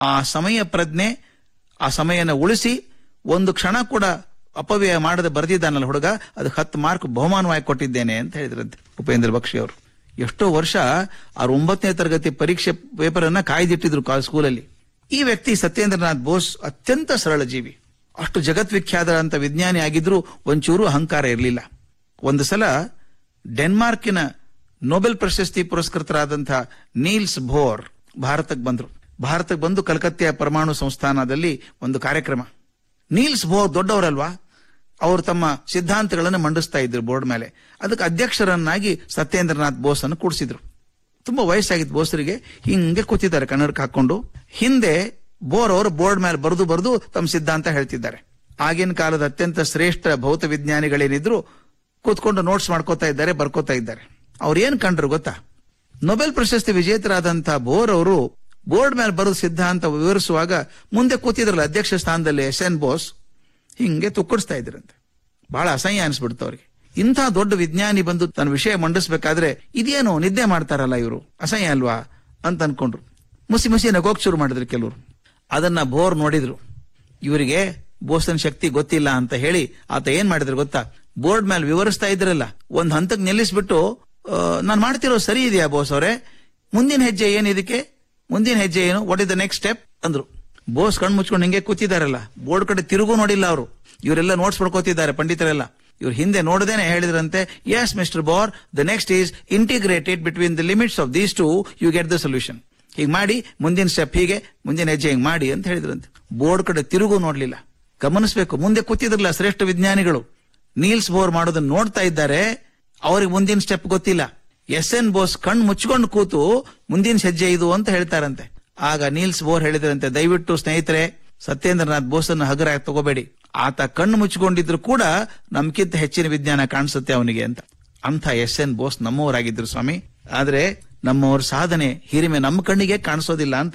ಆ ಸಮಯ ಪ್ರಜ್ಞೆ ಆ ಸಮಯನ ಉಳಿಸಿ ಒಂದು ಕ್ಷಣ ಕೂಡ ಅಪವ್ಯಯ ಮಾಡದೆ ಬರೆದಿದ್ದಾನಲ್ಲ ಹುಡುಗ ಅದಕ್ಕೆ ಹತ್ತು ಮಾರ್ಕ್ ಬಹುಮಾನವಾಗಿ ಕೊಟ್ಟಿದ್ದೇನೆ ಅಂತ ಹೇಳಿದ್ರಂತೆ ಉಪೇಂದ್ರ ಬಕ್ಷಿ ಅವರು ಎಷ್ಟೋ ವರ್ಷ ಅವ್ರ ಒಂಬತ್ತನೇ ತರಗತಿ ಪರೀಕ್ಷೆ ಪೇಪರ್ ಅನ್ನ ಕಾಯ್ದಿಟ್ಟಿದ್ರು ಕಾ- ಸ್ಕೂಲಲ್ಲಿ ಈ ವ್ಯಕ್ತಿ ಸತ್ಯೇಂದ್ರನಾಥ್ ಬೋಸ್ ಅತ್ಯಂತ ಸರಳ ಜೀವಿ ಅಷ್ಟು ಜಗತ್ವಿಖ್ಯಾತ ವಿಜ್ಞಾನಿ ಆಗಿದ್ರು ಒಂಚೂರು ಅಹಂಕಾರ ಇರಲಿಲ್ಲ ಒಂದು ಸಲ ಡೆನ್ಮಾರ್ಕಿನ ನೊಬೆಲ್ ಪ್ರಶಸ್ತಿ ಪುರಸ್ಕೃತರಾದಂತಹ ನೀಲ್ಸ್ ಬೋರ್ ಭಾರತಕ್ಕೆ ಬಂದ್ರು ಭಾರತಕ್ಕೆ ಬಂದು ಕಲ್ಕತ್ತೆಯ ಪರಮಾಣು ಸಂಸ್ಥಾನದಲ್ಲಿ ಒಂದು ಕಾರ್ಯಕ್ರಮ ನೀಲ್ಸ್ ಬೋರ್ ದೊಡ್ಡವರಲ್ವಾ ಅವರು ತಮ್ಮ ಸಿದ್ಧಾಂತಗಳನ್ನು ಮಂಡಿಸ್ತಾ ಇದ್ರು ಬೋರ್ಡ್ ಮೇಲೆ ಅದಕ್ಕೆ ಅಧ್ಯಕ್ಷರನ್ನಾಗಿ ಸತ್ಯೇಂದ್ರನಾಥ್ ಬೋಸ್ ಅನ್ನು ಕೂಡಿಸಿದ್ರು ತುಂಬಾ ವಯಸ್ಸಾಗಿತ್ತು ಬೋಸರಿಗೆ ಹಿಂಗೆ ಕೂತಿದ್ದಾರೆ ಕನ್ನಡಕ್ಕೆ ಹಾಕೊಂಡು ಹಿಂದೆ ಬೋರ್ ಅವರು ಬೋರ್ಡ್ ಮೇಲೆ ಬರೆದು ಬರೆದು ತಮ್ಮ ಸಿದ್ಧಾಂತ ಹೇಳ್ತಿದ್ದಾರೆ ಆಗಿನ ಕಾಲದ ಅತ್ಯಂತ ಶ್ರೇಷ್ಠ ಭೌತ ವಿಜ್ಞಾನಿಗಳೇನಿದ್ರು ಕೂತ್ಕೊಂಡು ನೋಟ್ಸ್ ಮಾಡ್ಕೋತಾ ಇದ್ದಾರೆ ಬರ್ಕೋತಾ ಇದ್ದಾರೆ ಅವ್ರು ಏನ್ ಕಂಡ್ರು ಗೊತ್ತಾ ನೊಬೆಲ್ ಪ್ರಶಸ್ತಿ ವಿಜೇತರಾದಂತಹ ಬೋರ್ ಅವರು ಬೋರ್ಡ್ ಮೇಲೆ ಬರೆದ ಸಿದ್ಧಾಂತ ವಿವರಿಸುವಾಗ ಮುಂದೆ ಕೂತಿದ್ರಲ್ಲ ಅಧ್ಯಕ್ಷ ಸ್ಥಾನದಲ್ಲಿ ಎಸ್ ಎನ್ ಬೋಸ್ ಹಿಂಗೆ ತುಕ್ಕಡಿಸ್ತಾ ಇದ್ರಂತೆ ಬಹಳ ಅಸಹ್ಯ ಅನಿಸ್ಬಿಡ್ತು ಅವ್ರಿಗೆ ಇಂಥ ದೊಡ್ಡ ವಿಜ್ಞಾನಿ ಬಂದು ತನ್ನ ವಿಷಯ ಮಂಡಿಸ್ಬೇಕಾದ್ರೆ ಇದೇನು ನಿದ್ದೆ ಮಾಡ್ತಾರಲ್ಲ ಇವರು ಅಸಹ್ಯ ಅಲ್ವಾ ಅಂತ ಅನ್ಕೊಂಡ್ರು ಮುಸಿ ಮುಸಿ ನಗೋಕ್ ಶುರು ಮಾಡಿದ್ರು ಕೆಲವರು ಅದನ್ನ ಬೋರ್ ನೋಡಿದ್ರು ಇವರಿಗೆ ಬೋಸನ್ ಶಕ್ತಿ ಗೊತ್ತಿಲ್ಲ ಅಂತ ಹೇಳಿ ಆತ ಏನ್ ಮಾಡಿದ್ರು ಗೊತ್ತಾ ಬೋರ್ಡ್ ಮೇಲೆ ವಿವರಿಸ್ತಾ ಇದ್ರಲ್ಲ ಒಂದ್ ಹಂತಕ್ಕೆ ನಿಲ್ಲಿಸ್ಬಿಟ್ಟು ನಾನು ಮಾಡ್ತಿರೋ ಸರಿ ಇದೆಯಾ ಬೋಸ್ ಅವರೇ ಮುಂದಿನ ಹೆಜ್ಜೆ ಏನ್ ಇದಕ್ಕೆ ಮುಂದಿನ ಹೆಜ್ಜೆ ಏನು what is the next step ಅಂದ್ರು ಬೋಸ್ ಕಣ್ ಮುಚ್ಕೊಂಡು ಹಿಂಗೆ ಕೂತಿದಾರಲ್ಲ ಬೋರ್ಡ್ ಕಡೆ ತಿರುಗೂ ನೋಡಿಲ್ಲ ಅವರು ಇವರೆಲ್ಲ ನೋಟ್ಸ್ ಪಡ್ಕೋತಿದ್ದಾರೆ ಪಂಡಿತರೆಲ್ಲ ಇವ್ರು ಹಿಂದೆ ನೋಡದೇನೆ ಹೇಳಿದ್ರಂತೆ yes mister Bose the next is integrated between the limits of these two you get the solution ಹೀಗೆ ಮಾಡಿ ಮುಂದಿನ ಸ್ಟೆಪ್ ಹೀಗೆ ಮುಂದಿನ ಹೆಜ್ಜೆ ಹಿಂಗೆ ಮಾಡಿ ಅಂತ ಹೇಳಿದ್ರಂತೆ ಬೋರ್ಡ್ ಕಡೆ ತಿರುಗೂ ನೋಡ್ಲಿಲ್ಲ ಗಮನಿಸಬೇಕು ಮುಂದೆ ಕೂತಿದ್ರಲ್ಲ ಶ್ರೇಷ್ಠ ವಿಜ್ಞಾನಿಗಳು ನೀಲ್ಸ್ ಬೋರ್ ಮಾಡೋದನ್ನ ನೋಡ್ತಾ ಇದ್ದಾರೆ ಅವ್ರಿಗೆ ಮುಂದಿನ ಸ್ಟೆಪ್ ಗೊತ್ತಿಲ್ಲ ಎಸ್ ಎನ್ ಬೋಸ್ ಕಣ್ ಮುಚ್ಕೊಂಡು ಕೂತು ಮುಂದಿನ ಹೆಜ್ಜೆ ಇದು ಅಂತ ಹೇಳ್ತಾರಂತೆ ಆಗ ನೀಲ್ಸ್ ಬೋರ್ ಹೇಳಿದ್ರಂತೆ ದಯವಿಟ್ಟು ಸ್ನೇಹಿತರೆ ಸತ್ಯೇಂದ್ರನಾಥ್ ಬೋಸನ್ನ ಹಗರ ತಗೋಬೇಡಿ ಆತ ಕಣ್ಣು ಮುಚ್ಕೊಂಡಿದ್ರು ಕೂಡ ನಮ್ಕಿಂತ ಹೆಚ್ಚಿನ ವಿಜ್ಞಾನ ಕಾಣಿಸುತ್ತೆ ಅವನಿಗೆ ಅಂತ ಅಂಥ ಎಸ್ ಎನ್ ಬೋಸ್ ನಮ್ಮವರಾಗಿದ್ರು ಸ್ವಾಮಿ ಆದ್ರೆ ನಮ್ಮವರ ಸಾಧನೆ ಹಿರಿಮೆ ನಮ್ಮ ಕಣ್ಣಿಗೆ ಕಾಣಿಸೋದಿಲ್ಲ ಅಂತ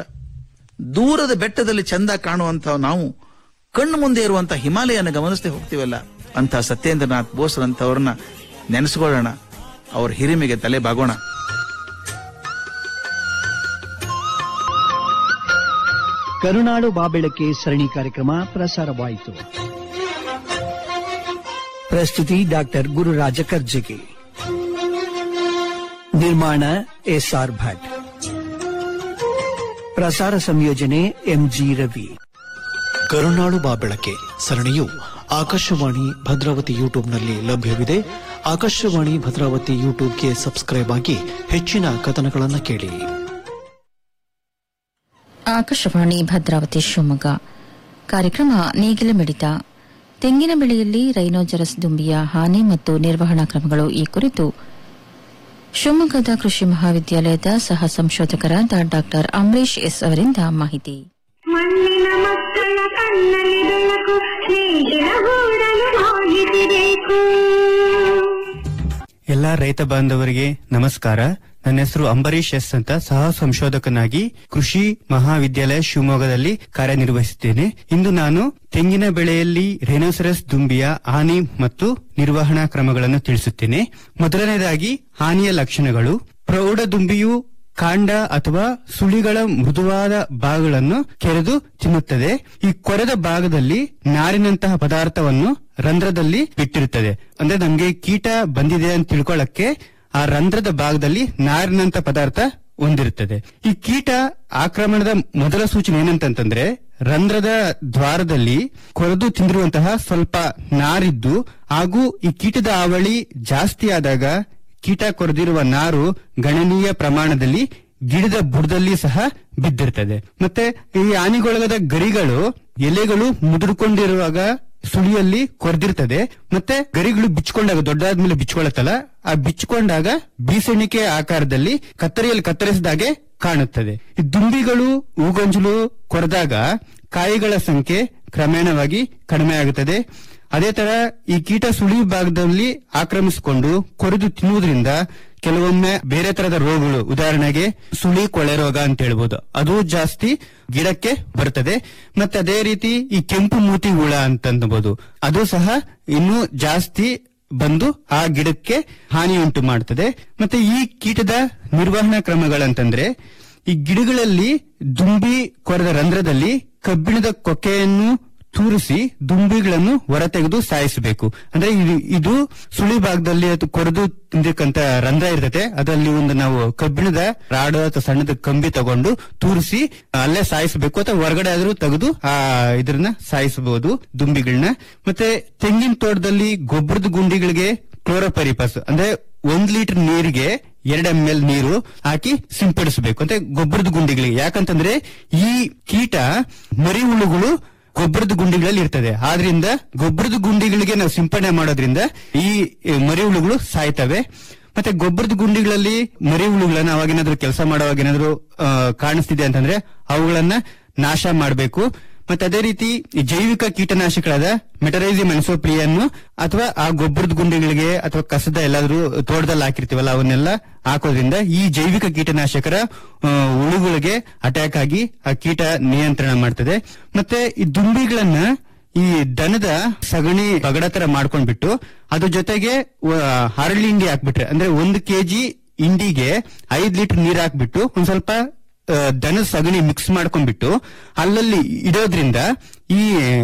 ದೂರದ ಬೆಟ್ಟದಲ್ಲಿ ಚಂದ ಕಾಣುವಂತ ನಾವು ಕಣ್ಣು ಮುಂದೆ ಇರುವಂತ ಹಿಮಾಲಯನ ಗಮನಿಸದೆ ಹೋಗ್ತೀವಲ್ಲ ಅಂತ ಸತ್ಯೇಂದ್ರನಾಥ್ ಬೋಸ್ರಂತವ್ರನ್ನ ನೆನೆಸ್ಕೊಳ್ಳೋಣ ಅವ್ರ ಹಿರಿಮೆಗೆ ತಲೆ ಬಾಗೋಣ ಕರುನಾಡು ಬಾಬೆಳಕೆ ಸರಣಿ ಕಾರ್ಯಕ್ರಮ ಪ್ರಸಾರವಾಯಿತು ಪ್ರಸ್ತುತಿ ಡಾಕ್ಟರ್ ಗುರುರಾಜ ಕರ್ಜಗಿ ನಿರ್ಮಾಣ ಎಸ್ಆರ್ ಭಟ್ ಪ್ರಸಾರ ಸಂಯೋಜನೆ ಎಂಜಿ ರವಿ ಕರುನಾಡು ಬಾಬೆಳಕೆ ಸರಣಿಯು ಆಕಾಶವಾಣಿ ಭದ್ರಾವತಿ ಯೂಟ್ಯೂಬ್ನಲ್ಲಿ ಲಭ್ಯವಿದೆ ಆಕಾಶವಾಣಿ ಭದ್ರಾವತಿ ಯೂಟ್ಯೂಬ್ಗೆ ಸಬ್ಸ್ಕ್ರೈಬ್ ಆಗಿ ಹೆಚ್ಚಿನ ಕಥನಗಳನ್ನು ಕೇಳಿ ಆಕಾಶವಾಣಿ ಭದ್ರಾವತಿ ಶಿವಮೊಗ್ಗ ಕಾರ್ಯಕ್ರಮ ನೇಗಿಲ ಮಿಡಿತ ತೆಂಗಿನ ಬೆಳೆಯಲ್ಲಿ ರೈನೋಜರಸ್ ದುಂಬಿಯ ಹಾನಿ ಮತ್ತು ನಿರ್ವಹಣಾ ಕ್ರಮಗಳು ಈ ಕುರಿತು ಶಿವಮೊಗ್ಗದ ಕೃಷಿ ಮಹಾವಿದ್ಯಾಲಯದ ಸಹ ಸಂಶೋಧಕರಾದ ಡಾ ಅಂಬರೀಶ್ ಎಸ್ ಅವರಿಂದ ಮಾಹಿತಿ ಮಣ್ಣಿನ ಮಕ್ಕಳ ಕಣ್ಣಲ್ಲಿ ಬೆಳಕು ನೇಗಿಲ ಗೂಡಲು ಹೋಗಿಸಬೇಕು ಎಲ್ಲ ರೈತ ಬಾಂಧವರಿಗೆ ನಮಸ್ಕಾರ ನನ್ನ ಹೆಸರು ಅಂಬರೀಶ್ ಎಸ್ ಅಂತ ಸಹ ಸಂಶೋಧಕನಾಗಿ ಕೃಷಿ ಮಹಾವಿದ್ಯಾಲಯ ಶಿವಮೊಗ್ಗದಲ್ಲಿ ಕಾರ್ಯನಿರ್ವಹಿಸುತ್ತೇನೆ ಇಂದು ನಾನು ತೆಂಗಿನ ಬೆಳೆಯಲ್ಲಿ ರೆನೋಸರಸ್ ದುಂಬಿಯ ಹಾನಿ ಮತ್ತು ನಿರ್ವಹಣಾ ಕ್ರಮಗಳನ್ನು ತಿಳಿಸುತ್ತೇನೆ ಮೊದಲನೇದಾಗಿ ಹಾನಿಯ ಲಕ್ಷಣಗಳು ಪ್ರೌಢ ದುಂಬಿಯು ಕಾಂಡ ಅಥವಾ ಸುಳಿಗಳ ಮೃದುವಾದ ಭಾಗಗಳನ್ನು ಕೆರೆದು ತಿನ್ನುತ್ತದೆ ಈ ಕೊರೆದ ಭಾಗದಲ್ಲಿ ನಾರಿನಂತಹ ಪದಾರ್ಥವನ್ನು ರಂಧ್ರದಲ್ಲಿ ಬಿಟ್ಟಿರುತ್ತದೆ ಅಂದ್ರೆ ನಮ್ಗೆ ಕೀಟ ಬಂದಿದೆ ಅಂತ ತಿಳ್ಕೊಳ್ಳಕ್ಕೆ ಆ ರಂಧ್ರದ ಭಾಗದಲ್ಲಿ ನಾರಿನಂತ ಪದಾರ್ಥ ಹೊಂದಿರುತ್ತದೆ ಈ ಕೀಟ ಆಕ್ರಮಣದ ಮೊದಲ ಸೂಚನೆ ಏನಂತಂದ್ರೆ ರಂಧ್ರದ ದ್ವಾರದಲ್ಲಿ ಕೊರೆದು ತಿಂದಿರುವಂತಹ ಸ್ವಲ್ಪ ನಾರಿದ್ದು ಹಾಗೂ ಈ ಕೀಟದ ಅವಳಿ ಜಾಸ್ತಿ ಆದಾಗ ಕೀಟ ಕೊರೆದಿರುವ ನಾರು ಗಣನೀಯ ಪ್ರಮಾಣದಲ್ಲಿ ಗಿಡದ ಬುಡದಲ್ಲಿ ಸಹ ಬಿದ್ದಿರ್ತದೆ ಮತ್ತೆ ಈ ಹಾನಿಗೊಳಗದ ಗರಿಗಳು ಎಲೆಗಳು ಮುದುರ್ಕೊಂಡಿರುವಾಗ ಸುಳಿಯಲ್ಲಿ ಕೊರೆದಿರ್ತದೆ ಮತ್ತೆ ಗರಿಗಳು ಬಿಚ್ಕೊಂಡಾಗ ದೊಡ್ಡಾದ್ಮೇಲೆ ಬಿಚ್ಕೊಳತ್ತಲ್ಲ ಆ ಬಿಚ್ಕೊಂಡಾಗ ಬೀಸಣಿಕೆ ಆಕಾರದಲ್ಲಿ ಕತ್ತರಿಯಲ್ಲಿ ಕತ್ತರಿಸಿದಾಗೆ ಕಾಣುತ್ತದೆ ಈ ದುಂಬಿಗಳು ಹೂಗೊಂಜಲು ಕೊರೆದಾಗ ಕಾಯಿಗಳ ಸಂಖ್ಯೆ ಕ್ರಮೇಣವಾಗಿ ಕಡಿಮೆ ಆಗುತ್ತದೆ ಅದೇ ತರ ಈ ಕೀಟ ಸುಳಿ ಭಾಗದಲ್ಲಿ ಆಕ್ರಮಿಸಿಕೊಂಡು ಕೊರೆದು ತಿನ್ನುವುದರಿಂದ ಕೆಲವೊಮ್ಮೆ ಬೇರೆ ತರದ ರೋಗಗಳು ಉದಾಹರಣೆಗೆ ಸುಳಿ ಕೊಳೆ ರೋಗ ಅಂತ ಹೇಳ್ಬೋದು ಅದು ಜಾಸ್ತಿ ಗಿಡಕ್ಕೆ ಬರ್ತದೆ ಮತ್ತೆ ಅದೇ ರೀತಿ ಈ ಕೆಂಪು ಮೂತಿ ಹುಳ ಅಂತನ್ಬಹುದು ಅದು ಸಹ ಇನ್ನೂ ಜಾಸ್ತಿ ಬಂದು ಆ ಗಿಡಕ್ಕೆ ಹಾನಿ ಉಂಟು ಮಾಡ್ತದೆ ಮತ್ತೆ ಈ ಕೀಟದ ನಿರ್ವಹಣಾ ಕ್ರಮಗಳಂತಂದ್ರೆ ಈ ಗಿಡಗಳಲ್ಲಿ ದುಂಬಿ ಕೊರೆದ ರಂಧ್ರದಲ್ಲಿ ಕಬ್ಬಿಣದ ಕೊಕ್ಕೆಯನ್ನು ತೂರಿಸಿ ದುಂಬಿಗಳನ್ನು ಹೊರತೆಗೆದು ಸಾಯಿಸಬೇಕು ಅಂದ್ರೆ ಇದು- ಇದು ಸುಳಿ ಭಾಗದಲ್ಲಿ ಅದು ಕೊರೆದು ತಿಂದಿಕ್ಕಂತ ರಂಧ್ರ ಇರ್ತದೆ ಅದರಲ್ಲಿ ಒಂದು ನಾವು ಕಬ್ಬಿಣದ ರಾಡು ಅಥವಾ ಸಣ್ಣದ ಕಂಬಿ ತಗೊಂಡು ತೂರಿಸಿ ಅಲ್ಲೇ ಸಾಯಿಸಬೇಕು ಅಥವಾ ಹೊರಗಡೆ ಆದ್ರೂ ತೆಗೆದು ಆ ಇದ್ರನ್ನ ಸಾಯಿಸಬಹುದು ದುಂಬಿಗಳನ್ನ ಮತ್ತೆ ತೆಂಗಿನ ತೋಟದಲ್ಲಿ ಗೊಬ್ಬರದ ಗುಂಡಿಗಳಿಗೆ ಕ್ಲೋರೋಪರಿಪಸ್ ಅಂದ್ರೆ ಒಂದ್ ಲೀಟರ್ ನೀರಿಗೆ ಎರಡ್ ಎಂ ಎಲ್ ನೀರು ಹಾಕಿ ಸಿಂಪಡಿಸಬೇಕು ಅಂದ್ರೆ ಗೊಬ್ಬರದ ಗುಂಡಿಗಳಿಗೆ ಯಾಕಂತಂದ್ರೆ ಈ ಕೀಟ ಮರಿ ಹುಳುಗಳು ಗೊಬ್ಬರದ ಗುಂಡಿಗಳಲ್ಲಿ ಇರ್ತದೆ ಆದ್ರಿಂದ ಗೊಬ್ಬರದ ಗುಂಡಿಗಳಿಗೆ ನಾವು ಸಿಂಪಡಣೆ ಮಾಡೋದ್ರಿಂದ ಈ ಮರಿ ಹುಳುಗಳು ಸಾಯ್ತವೆ ಮತ್ತೆ ಗೊಬ್ಬರದ ಗುಂಡಿಗಳಲ್ಲಿ ಮರಿ ಹುಳುಗಳನ್ನ ಅವಾಗೇನಾದ್ರೂ ಕೆಲಸ ಮಾಡುವಾಗ ಏನಾದ್ರೂ ಆ, ಕಾಣಿಸ್ತಿದೆ ಅಂತಂದ್ರೆ ಅವುಗಳನ್ನ ನಾಶ ಮಾಡಬೇಕು ಮತ್ತೆ ಅದೇ ರೀತಿ ಈ ಜೈವಿಕ ಕೀಟನಾಶಕಗಳಾದ ಮೆಟರೈಸಿಮ್ ಅನ್ಸೋಪ್ಲಿಯನ್ನು ಅಥವಾ ಆ ಗೊಬ್ಬರದ ಗುಂಡಿಗಳಿಗೆ ಅಥವಾ ಕಸದ ಎಲ್ಲಾದ್ರೂ ತೋಟದಲ್ಲಿ ಹಾಕಿರ್ತೀವಲ್ಲ ಅವನ್ನೆಲ್ಲ ಹಾಕೋದ್ರಿಂದ ಈ ಜೈವಿಕ ಕೀಟನಾಶಕರ ಆ, ಹುಳುಗಳಿಗೆ ಅಟ್ಯಾಕ್ ಆಗಿ ಆ ಕೀಟ ನಿಯಂತ್ರಣ ಮಾಡ್ತದೆ ಮತ್ತೆ ಈ ದುಂಬಿಗಳನ್ನ ಈ ದನದ ಸಗಣಿ ಬಗಡ ತರ ಮಾಡ್ಕೊಂಡ್ಬಿಟ್ಟು ಅದ್ರ ಜೊತೆಗೆ ವ- ಹರಳಿ ಹಿಂಡಿ ಹಾಕ್ಬಿಟ್ರೆ ಅಂದ್ರೆ ಒಂದು ಕೆಜಿ ಇಂಡಿಗೆ ಐದ್ ಲೀಟರ್ ನೀರ್ ಹಾಕ್ಬಿಟ್ಟು ಒಂದ್ ಸ್ವಲ್ಪ ಆ, ದನದ ಸಗಣಿ ಮಿಕ್ಸ್ ಮಾಡ್ಕೊಂಡ್ಬಿಟ್ಟು ಅಲ್ಲಲ್ಲಿ ಇಡೋದ್ರಿಂದ ಈ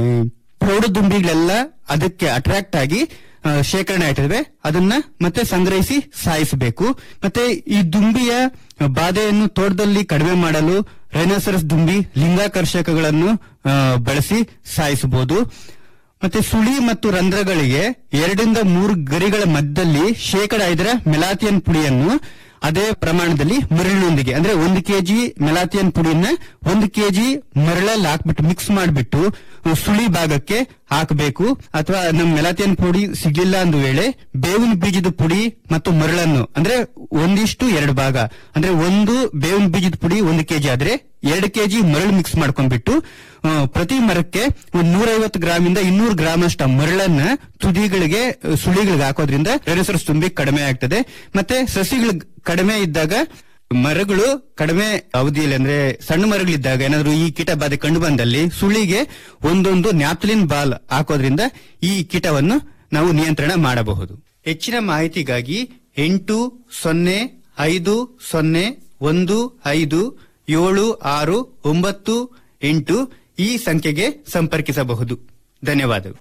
ಪ್ರೌಢದುಂಬಿಗಳೆಲ್ಲ ಅದಕ್ಕೆ ಅಟ್ರಾಕ್ಟ್ ಆಗಿ ಆ, ಶೇಖರಣೆ ಆಯ್ತದೆ ಅದನ್ನ ಮತ್ತೆ ಸಂಗ್ರಹಿಸಿ ಸಾಯಿಸಬೇಕು ಮತ್ತೆ ಈ ದುಂಬಿಯ ಬಾಧೆಯನ್ನು ತೋಟದಲ್ಲಿ ಕಡಿಮೆ ಮಾಡಲು ರೈನೋಸರಸ್ ದುಂಬಿ ಲಿಂಗಾಕರ್ಷಕಗಳನ್ನು ಆ, ಬಳಸಿ ಸಾಯಿಸಬಹುದು ಮತ್ತೆ ಸುಳಿ ಮತ್ತು ರಂಧ್ರಗಳಿಗೆ ಎರಡರಿಂದ ಮೂರು ಗರಿಗಳ ಮಧ್ಯದಲ್ಲಿ ಶೇಕಡ ಐದರ ಮೆಲಾಥಿಯನ್ ಪುಡಿಯನ್ನು ಅದೇ ಪ್ರಮಾಣದಲ್ಲಿ ಮರಳಿನೊಂದಿಗೆ ಅಂದ್ರೆ ಒಂದು ಕೆಜಿ ಮೆಲಾಥಿಯನ್ ಪುಡಿಯನ್ನ ಒಂದು ಕೆಜಿ ಮರಳಲ್ಲಿ ಹಾಕ್ಬಿಟ್ಟು ಮಿಕ್ಸ್ ಮಾಡಿಬಿಟ್ಟು ಸುಳಿ ಭಾಗಕ್ಕೆ ಹಾಕಬೇಕು ಅಥವಾ ನಮ್ ಮೆಲಾಥಿಯನ್ ಪುಡಿ ಸಿಗ್ಲಿಲ್ಲ ಅಂದ ವೇಳೆ ಬೇವಿನ ಬೀಜದ ಪುಡಿ ಮತ್ತು ಮರಳನ್ನು ಅಂದ್ರೆ ಒಂದಿಷ್ಟು ಎರಡು ಭಾಗ ಅಂದ್ರೆ ಒಂದು ಬೇವಿನ ಬೀಜದ ಪುಡಿ ಒಂದು ಕೆಜಿ ಆದ್ರೆ ಎರಡು ಕೆಜಿ ಮರಳು ಮಿಕ್ಸ್ ಮಾಡ್ಕೊಂಡ್ಬಿಟ್ಟು ಆ, ಪ್ರತಿ ಮರಕ್ಕೆ ಒಂದು ನೂರೈವತ್ತು ಗ್ರಾಮ್ ಇಂದ ಇನ್ನೂರು ಗ್ರಾಮ್ ಅಷ್ಟ ಮರಳನ್ನ ತುದಿಗಳಿಗೆ ಆ, ಸುಳಿಗಳಿಗೆ ಹಾಕೋದ್ರಿಂದ ರೆರಸರ್ಸ್ ತುಂಬಿ ಕಡಿಮೆ ಆಗ್ತದೆ ಮತ್ತೆ ಸಸಿಗಳು ಕಡಿಮೆ ಇದ್ದಾಗ ಮರಗಳು ಕಡಿಮೆ ಅವಧಿಯಲ್ಲಿ ಅಂದ್ರೆ ಸಣ್ಣ ಮರಗಳಿದ್ದಾಗ ಏನಾದ್ರೂ ಈ ಕೀಟ ಬಾಧೆ ಕಂಡು ಬಂದಲ್ಲಿ ಸುಳಿಗೆ ಒಂದೊಂದು ನ್ಯಾಪ್ಲಿನ್ ಬಾಲ್ ಹಾಕೋದ್ರಿಂದ ಈ ಕೀಟವನ್ನು ನಾವು ನಿಯಂತ್ರಣ ಮಾಡಬಹುದು ಹೆಚ್ಚಿನ ಮಾಹಿತಿಗಾಗಿ ಎಂಟು ಸೊನ್ನೆ ಐದು ಸೊನ್ನೆ ಒಂದು ಐದು ಏಳು ಆರು ಒಂಬತ್ತು ಎಂಟು ಈ ಸಂಖ್ಯೆಗೆ ಸಂಪರ್ಕಿಸಬಹುದು ಧನ್ಯವಾದಗಳು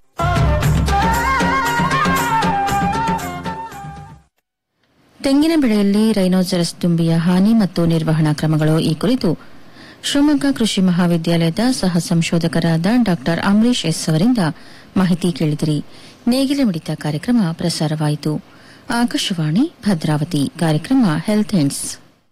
ತೆಂಗಿನ ಬೆಳೆಯಲ್ಲಿ ರೈನೋಸರಸ್ ದುಂಬಿಯ ಹಾನಿ ಮತ್ತು ನಿರ್ವಹಣಾ ಕ್ರಮಗಳು ಈ ಕುರಿತು ಶಿವಮೊಗ್ಗ ಕೃಷಿ ಮಹಾವಿದ್ಯಾಲಯದ ಸಹ ಸಂಶೋಧಕರಾದ ಡಾ ಅಂಬರೀಶ್ ಎಸ್ ಅವರಿಂದ ಮಾಹಿತಿ ಕೇಳಿದಿರಿ ನೇಗಿಲ ಮಿಡಿತ ಕಾರ್ಯಕ್ರಮ ಪ್ರಸಾರವಾಯಿತು ಆಕಾಶವಾಣಿ ಭದ್ರಾವತಿ ಕಾರ್ಯಕ್ರಮ health hints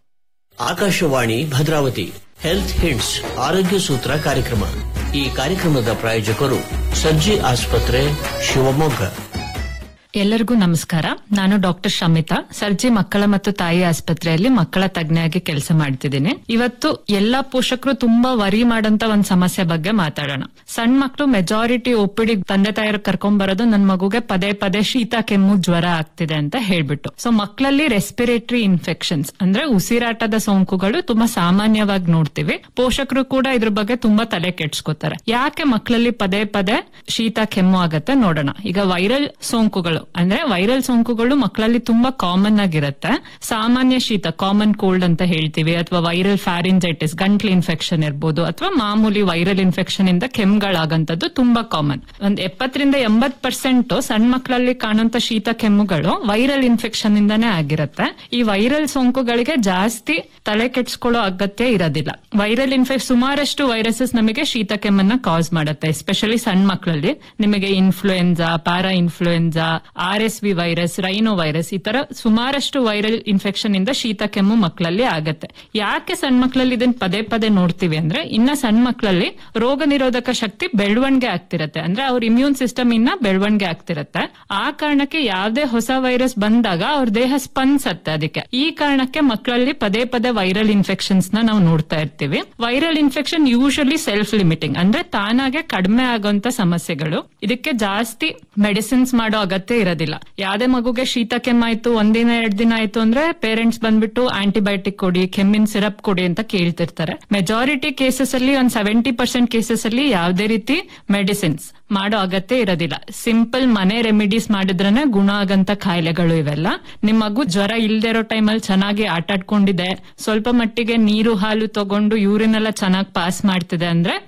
Akashvani Bhadravati health hints ಆರೋಗ್ಯ ಸೂತ್ರ ಕಾರ್ಯಕ್ರಮ ಈ ಕಾರ್ಯಕ್ರಮದ ಪ್ರಾಯೋಜಕರು ಸರ್ಜಿ ಆಸ್ಪತ್ರೆ ಶಿವಮೊಗ್ಗ ಎಲ್ಲರಿಗೂ ನಮಸ್ಕಾರ ನಾನು ಡಾಕ್ಟರ್ ಶಮಿತಾ ಸರ್ಜಿ ಮಕ್ಕಳ ಮತ್ತು ತಾಯಿ ಆಸ್ಪತ್ರೆಯಲ್ಲಿ ಮಕ್ಕಳ ತಜ್ಞೆಯಾಗಿ ಕೆಲಸ ಮಾಡ್ತಿದ್ದೀನಿ ಇವತ್ತು ಎಲ್ಲಾ ಪೋಷಕರು ತುಂಬಾ ವರಿ ಮಾಡಂತ ಒಂದ್ ಸಮಸ್ಯೆ ಬಗ್ಗೆ ಮಾತಾಡೋಣ ಸಣ್ಣ ಮಕ್ಕಳು ಮೆಜಾರಿಟಿ ಒಪಿಡಿ ತಂದೆ ತಾಯರು ಕರ್ಕೊಂಡ್ ಬರೋದು ನನ್ ಮಗುಗೆ ಪದೇ ಪದೇ ಶೀತ ಕೆಮ್ಮು ಜ್ವರ ಆಗ್ತಿದೆ ಅಂತ ಹೇಳ್ಬಿಟ್ಟು ಸೊ ಮಕ್ಕಳಲ್ಲಿ ರೆಸ್ಪಿರೇಟರಿ ಇನ್ಫೆಕ್ಷನ್ಸ್ ಅಂದ್ರೆ ಉಸಿರಾಟದ ಸೋಂಕುಗಳು ತುಂಬಾ ಸಾಮಾನ್ಯವಾಗಿ ನೋಡ್ತೀವಿ ಪೋಷಕರು ಕೂಡ ಇದ್ರ ಬಗ್ಗೆ ತುಂಬಾ ತಲೆ ಕೆಡ್ಸ್ಕೊತಾರೆ ಯಾಕೆ ಮಕ್ಕಳಲ್ಲಿ ಪದೇ ಪದೇ ಶೀತ ಕೆಮ್ಮು ಆಗತ್ತೆ ನೋಡೋಣ ಈಗ ವೈರಲ್ ಸೋಂಕುಗಳು ಅಂದ್ರೆ ವೈರಲ್ ಸೋಂಕುಗಳು ಮಕ್ಕಳಲ್ಲಿ ತುಂಬಾ ಕಾಮನ್ ಆಗಿರುತ್ತೆ ಸಾಮಾನ್ಯ ಶೀತ ಕಾಮನ್ ಕೋಲ್ಡ್ ಅಂತ ಹೇಳ್ತೀವಿ ಅಥವಾ ವೈರಲ್ ಫ್ಯಾರಿಂಜೈಟಿಸ್ ಗಂಟ್ಲು ಇನ್ಫೆಕ್ಷನ್ ಇರ್ಬೋದು ಅಥವಾ ಮಾಮೂಲಿ ವೈರಲ್ ಇನ್ಫೆಕ್ಷನ್ ಇಂದ ಕೆಮ್ಮುಗಳಾಗಂತದ್ದು ತುಂಬಾ ಕಾಮನ್ ಒಂದ್ ಎಪ್ಪತ್ತರಿಂದ ಎಂಬತ್ ಪರ್ಸೆಂಟ್ ಸಣ್ಣ ಮಕ್ಕಳಲ್ಲಿ ಕಾಣುವಂತ ಶೀತ ಕೆಮ್ಮುಗಳು ವೈರಲ್ ಇನ್ಫೆಕ್ಷನ್ ಇಂದಾನೇ ಆಗಿರುತ್ತೆ ಈ ವೈರಲ್ ಸೋಂಕುಗಳಿಗೆ ಜಾಸ್ತಿ ತಲೆ ಕೆಡ್ಸ್ಕೊಳ್ಳೋ ಅಗತ್ಯ ಇರೋದಿಲ್ಲ ವೈರಲ್ ಇನ್ಫೆಕ್ಷನ್ ಸುಮಾರಷ್ಟು ವೈರಸಸ್ ನಮಗೆ ಶೀತ ಕೆಮ್ಮನ್ನ ಕಾಸ್ ಮಾಡುತ್ತೆ ಎಸ್ಪೆಷಲಿ ಸಣ್ಣ ಮಕ್ಕಳಲ್ಲಿ ನಿಮಗೆ influenza parainfluenza R S V virus rhinovirus ಈ ತರ ಸುಮಾರಷ್ಟು ವೈರಲ್ ಇನ್ಫೆಕ್ಷನ್ ಇಂದ ಶೀತ ಕೆಮ್ಮು ಮಕ್ಕಳಲ್ಲಿ ಆಗತ್ತೆ ಯಾಕೆ ಸಣ್ಣ ಮಕ್ಕಳಲ್ಲಿ ಇದನ್ನ ಪದೇ ಪದೇ ನೋಡ್ತೀವಿ ಅಂದ್ರೆ ಇನ್ನ ಸಣ್ಣ ಮಕ್ಕಳಲ್ಲಿ ರೋಗ ನಿರೋಧಕ ಶಕ್ತಿ ಬೆಳವಣಿಗೆ ಆಗ್ತಿರತ್ತೆ ಅಂದ್ರೆ ಅವ್ರ ಇಮ್ಯೂನ್ ಸಿಸ್ಟಮ್ ಇನ್ನ ಬೆಳವಣಿಗೆ ಆಗ್ತಿರತ್ತೆ ಆ ಕಾರಣಕ್ಕೆ ಯಾವ್ದೇ ಹೊಸ ವೈರಸ್ ಬಂದಾಗ ಅವ್ರ ದೇಹ ಸ್ಪಂದಿಸತ್ತೆ ಅದಕ್ಕೆ ಈ ಕಾರಣಕ್ಕೆ ಮಕ್ಕಳಲ್ಲಿ ಪದೇ ಪದೇ ವೈರಲ್ ಇನ್ಫೆಕ್ಷನ್ಸ್ ನ ನಾವು ನೋಡ್ತಾ ಇರ್ತೀವಿ viral infection usually self limiting ಅಂದ್ರೆ ತಾನಾಗೆ ಕಡಿಮೆ ಆಗುವಂತ ಸಮಸ್ಯೆಗಳು ಇದಕ್ಕೆ ಜಾಸ್ತಿ ಮೆಡಿಸಿನ್ಸ್ ಮಾಡೋ ಅಗತ್ಯ ಇರೋದಿಲ್ಲ ಇರೋದಿಲ್ಲ ಯಾವ್ದೇ ಮಗುಗೆ ಶೀತ ಕೆಮ್ಮಾಯ್ತು ಒಂದಿನ ಎರಡ್ ದಿನ ಆಯ್ತು ಅಂದ್ರೆ ಪೇರೆಂಟ್ಸ್ ಬಂದ್ಬಿಟ್ಟು ಆಂಟಿಬಯೋಟಿಕ್ ಕೊಡಿ ಕೆಮ್ಮಿನ ಸಿರಪ್ ಕೊಡಿ ಅಂತ ಕೇಳ್ತಿರ್ತಾರೆ ಮೆಜಾರಿಟಿ ಕೇಸಸ್ ಅಲ್ಲಿ ಒಂದ್ ಸೆವೆಂಟಿ ಪರ್ಸೆಂಟ್ ಕೇಸಸ್ ಅಲ್ಲಿ ಯಾವ್ದೇ ರೀತಿ ಮೆಡಿಸಿನ್ಸ್ ಮಾಡೋ ಅಗತ್ಯ ಇರೋದಿಲ್ಲ ಸಿಂಪಲ್ ಮನೆ ರೆಮಿಡೀಸ್ ಮಾಡಿದ್ರೇನೆ ಗುಣ ಆಗಂತ ಕಾಯಿಲೆಗಳು ಇವೆಲ್ಲ ನಿಮ್ ಮಗು ಜ್ವರ ಇಲ್ದೇ ಇರೋ ಟೈಮಲ್ಲಿ ಚೆನ್ನಾಗಿ ಆಟ ಆಡ್ಕೊಂಡಿದೆ ಸ್ವಲ್ಪ ಮಟ್ಟಿಗೆ ನೀರು ಹಾಲು ತಗೊಂಡು ಯೂರಿನ್ ಎಲ್ಲ ಚೆನ್ನಾಗಿ ಪಾಸ್ ಮಾಡ್ತಿದೆ ಅಂದ್ರೆ